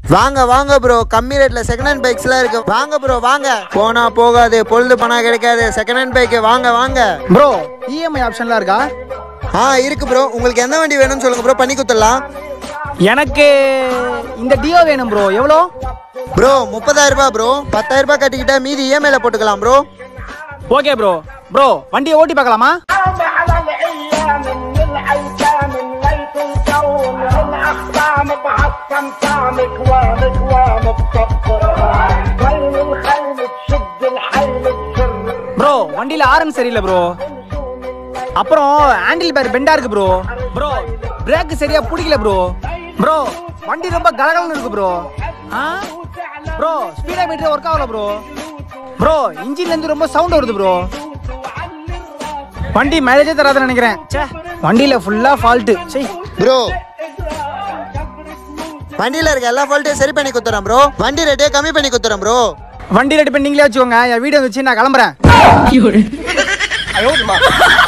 வாங்க வாங்க ப்ரோ கம்மி ரேட்ல செகண்ட் ஹேண்ட் பைக்ஸ்லாம் இருக்கு வாங்க ப்ரோ வாங்க போனா போகாது பொழுது பணா கிடைக்காது செகண்ட் ஹேண்ட் பைக் வாங்க வாங்க ப்ரோ இஎம்ஐ ஆப்ஷன்லாம் இருக்கா ஆ இருக்கு ப்ரோ உங்களுக்கு எந்த வண்டி வேணும்னு சொல்லுங்க ப்ரோ பண்ணி கொடுத்துடலாம் எனக்கு இந்த டியோ வேணும் ப்ரோ எவ்வளோ ப்ரோ முப்பதாயிரம் ரூபாய் ப்ரோ பத்தாயிரம் ரூபாய் கட்டிக்கிட்டா மீதி இஎம்ஐல போட்டுக்கலாம் ப்ரோ ஓகே ப்ரோ ப்ரோ வண்டியை ஓட்டி பார்க்கலாமா على الايام من الايتام مليت الكون من اخصام بعصم طعمك وامك وامك تفكر وين الخيل تشد الحيل تسر ப்ரோ வண்டியில் ஆரன் சரியில்லை ப்ரோ அப்புறம் ஹேண்டில் பேர் பெண்டா இருக்கு ப்ரோ ப்ரோ பிரேக் சரியா பிடிக்கல ப்ரோ ப்ரோ வண்டி ரொம்ப கலகலன்னு இருக்கு ப்ரோ ஆ ப்ரோ ஸ்பீடா மீட்டர் ஒர்க் ஆகல ப்ரோ ப்ரோ இன்ஜின்ல இருந்து ரொம்ப சவுண்ட் வருது ப்ரோ வண்டி மைலேஜே தராதுன்னு நினைக்கிறேன் ச்சே வண்டியில ஃபுல்லா ஃபால்ட்டு சரி ப்ரோ வண்டியில இருக்க எல்லா ஃபால்ட்டையும் சரி பண்ணி கொடுத்துறேன் ப்ரோ வண்டி ரேட்டே கம்மி பண்ணி கொடுத்துறேன் ப்ரோ வண்டி ரெடி பண்ணி நீங்களே வச்சுக்கோங்க என் வீடியோ வந்துச்சு நான் கிளம்புறேன்